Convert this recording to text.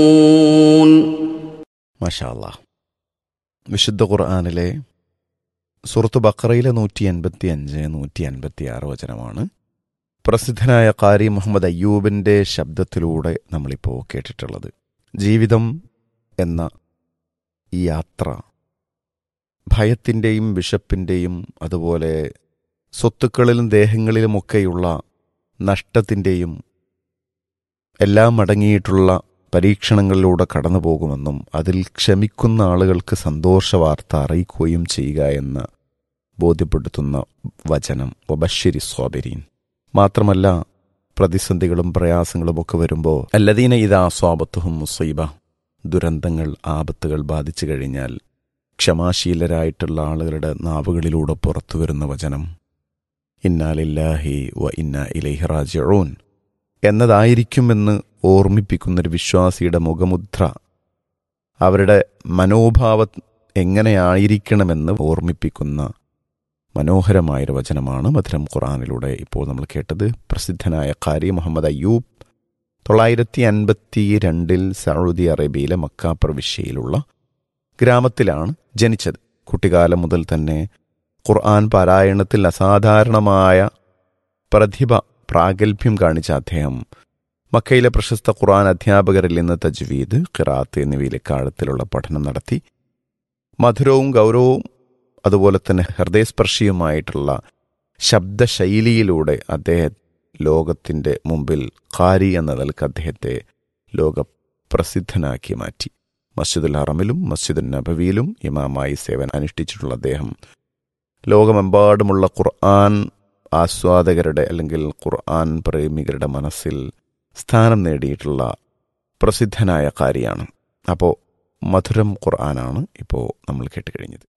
മഷാല്ല വിശുദ്ധ ഖുർആാനിലെ സുഹൃത്ത് ബക്കറയിലെ നൂറ്റി എൺപത്തി അഞ്ച് നൂറ്റി അൻപത്തി ആറ് വചനമാണ് പ്രസിദ്ധനായ കാരി മുഹമ്മദ് അയ്യൂബിൻ്റെ ശബ്ദത്തിലൂടെ നമ്മളിപ്പോൾ കേട്ടിട്ടുള്ളത് ജീവിതം എന്ന ഈ യാത്ര ഭയത്തിൻ്റെയും വിശപ്പിൻ്റെയും അതുപോലെ സ്വത്തുക്കളിലും ദേഹങ്ങളിലുമൊക്കെയുള്ള നഷ്ടത്തിൻ്റെയും എല്ലാം അടങ്ങിയിട്ടുള്ള പരീക്ഷണങ്ങളിലൂടെ കടന്നു പോകുമെന്നും അതിൽ ക്ഷമിക്കുന്ന ആളുകൾക്ക് സന്തോഷ വാർത്ത അറിയിക്കുകയും ചെയ്യുക എന്ന് ബോധ്യപ്പെടുത്തുന്ന വചനം വബശ്ശിരി സ്വാബരീൻ മാത്രമല്ല പ്രതിസന്ധികളും പ്രയാസങ്ങളും ഒക്കെ വരുമ്പോൾ അല്ലദീന ഇതാ സ്വാബത്തുഹും മുസൈബ ദുരന്തങ്ങൾ ആപത്തുകൾ ബാധിച്ചു കഴിഞ്ഞാൽ ക്ഷമാശീലരായിട്ടുള്ള ആളുകളുടെ നാവുകളിലൂടെ പുറത്തു വരുന്ന വചനം ഇന്നാലില്ലാഹി വ ഇന്ന ഇലൈഹി റാജിഊൻ എന്നതായിരിക്കുമെന്ന് ഓർമ്മിപ്പിക്കുന്നൊരു വിശ്വാസിയുടെ മുഖമുദ്ര അവരുടെ മനോഭാവം എങ്ങനെയായിരിക്കണമെന്ന് ഓർമ്മിപ്പിക്കുന്ന മനോഹരമായൊരു വചനമാണ് മധുരം ഖുറാനിലൂടെ ഇപ്പോൾ നമ്മൾ കേട്ടത് പ്രസിദ്ധനായ ഖാരി മുഹമ്മദ് അയ്യൂബ് തൊള്ളായിരത്തി അൻപത്തി രണ്ടിൽ സൗദി അറേബ്യയിലെ മക്ക പ്രവിശ്യയിലുള്ള ഗ്രാമത്തിലാണ് ജനിച്ചത് കുട്ടിക്കാലം മുതൽ തന്നെ ഖുർആൻ പാരായണത്തിൽ അസാധാരണമായ പ്രതിഭ പ്രാഗൽഭ്യം കാണിച്ച അദ്ദേഹം മക്കയിലെ പ്രശസ്ത ഖുർആൻ അധ്യാപകരിൽ നിന്ന് തജ്വീദ് ഖിറാത്ത് എന്നിവയിലെ ആഴത്തിലുള്ള പഠനം നടത്തി മധുരവും ഗൗരവവും അതുപോലെ തന്നെ ഹൃദയസ്പർശിയുമായിട്ടുള്ള ശബ്ദശൈലിയിലൂടെ അദ്ദേഹം ലോകത്തിൻ്റെ മുമ്പിൽ ഖാരി എന്ന നിലക്ക് അദ്ദേഹത്തെ ലോക പ്രസിദ്ധനാക്കി മാറ്റി മസ്ജിദുൽ ഹറമിലും മസ്ജിദുൽ നബവിയിലും ഇമാമായി സേവനം അനുഷ്ഠിച്ചിട്ടുള്ള അദ്ദേഹം ലോകമെമ്പാടുമുള്ള ഖുർആൻ ആസ്വാദകരുടെ അല്ലെങ്കിൽ ഖുർആൻ പ്രേമികരുടെ മനസ്സിൽ സ്ഥാനം നേടിയിട്ടുള്ള പ്രസിദ്ധനായ കാര്യമാണ് അപ്പോൾ മധുരം ഖുർആനാണ് ഇപ്പോൾ നമ്മൾ കേട്ടുകഴിഞ്ഞത്